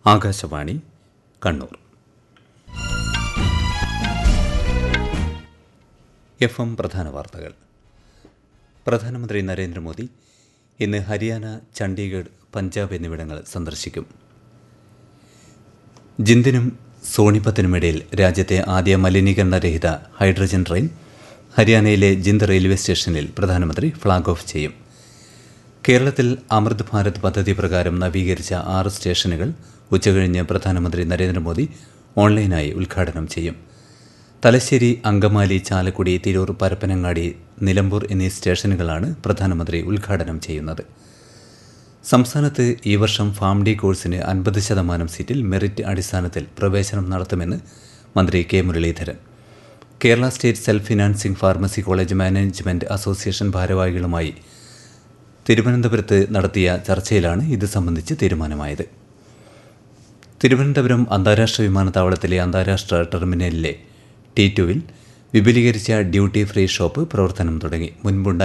Akashvani Kannur F M പ്രധാന വാർത്തകൾ പ്രധാനമന്ത്രി നരേന്ദ്രമോദി ഇന്ന് ഹരിയാന ചണ്ഡീഗഡ് പഞ്ചാബ് എന്നിവിടങ്ങൾ സന്ദർശിക്കും ജിന്ദിനും സോണിപ്പത്തിനുമിടയിൽ രാജ്യത്തെ ആദ്യ മലിനീകരണരഹിത ഹൈഡ്രജൻ ട്രെയിൻ ഹരിയാനയിലെ ജിന്ദ് റെയിൽവേ സ്റ്റേഷനിൽ പ്രധാനമന്ത്രി ഫ്ളാഗ് ഓഫ് ചെയ്യും കേരളത്തിൽ അമൃത് ഭാരത് പദ്ധതി പ്രകാരം നവീകരിച്ച ആറ് സ്റ്റേഷനുകൾ ഉച്ചകഴിഞ്ഞ് പ്രധാനമന്ത്രി നരേന്ദ്രമോദി ഓൺലൈനായി ഉദ്ഘാടനം ചെയ്യും തലശ്ശേരി അങ്കമാലി ചാലക്കുടി തിരൂർ പരപ്പനങ്ങാടി നിലമ്പൂർ എന്നീ സ്റ്റേഷനുകളാണ് പ്രധാനമന്ത്രി ഉദ്ഘാടനം ചെയ്യുന്നത് സംസ്ഥാനത്ത് ഈ വർഷം ഫാം ഡി കോഴ്സിന് അൻപത് ശതമാനം സീറ്റിൽ മെറിറ്റ് അടിസ്ഥാനത്തിൽ പ്രവേശനം നടത്തുമെന്ന് മന്ത്രി K Muraleedharan Kerala state self financing pharmacy college management association ഭാരവാഹികളുമായി തിരുവനന്തപുരത്ത് നടത്തിയ ചർച്ചയിലാണ് ഇത് സംബന്ധിച്ച് തീരുമാനമായത് തിരുവനന്തപുരം അന്താരാഷ്ട്ര വിമാനത്താവളത്തിലെ അന്താരാഷ്ട്ര ടെർമിനലിലെ ടി ടുവിൽ വിപുലീകരിച്ച ഡ്യൂട്ടി ഫ്രീ ഷോപ്പ് പ്രവർത്തനം തുടങ്ങി മുൻപുണ്ടായി